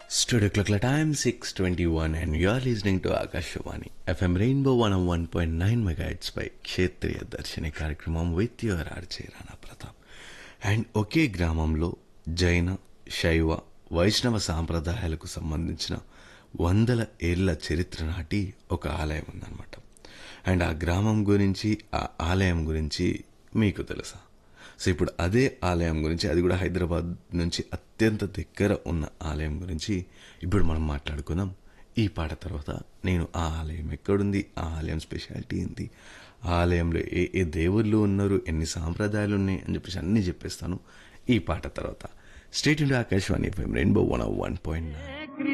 Studio clock time 621 and you are listening to Akashvani FM Rainbow 101.9 megahertz పై క్షేత్రీయ దర్శిని కార్యక్రమం with your ఆర్చే Rana Pratap and ఒకే గ్రామంలో జైన శైవ వైష్ణవ సాంప్రదాయాలకు సంబంధించిన వందల ఏళ్ల చరిత్ర నాటి ఒక ఆలయం ఉందన్నమాట అండ్ ఆ గ్రామం గురించి ఆ ఆలయం గురించి మీకు తెలుసా సో ఇప్పుడు అదే ఆలయం గురించి అది కూడా హైదరాబాద్ నుంచి అత్యంత దగ్గర ఉన్న ఆలయం గురించి ఇప్పుడు మనం మాట్లాడుకుందాం ఈ పాట తర్వాత నేను ఆ ఆలయం ఎక్కడుంది ఆ ఆలయం స్పెషాలిటీ ఏంటి ఆ ఆలయంలో ఏ ఏ దేవుళ్ళు ఉన్నారు ఎన్ని సాంప్రదాయాలు ఉన్నాయి అని చెప్పేసి అన్నీ చెప్పేస్తాను ఈ పాట తర్వాత state India Akashvani FM rainbow one one point nine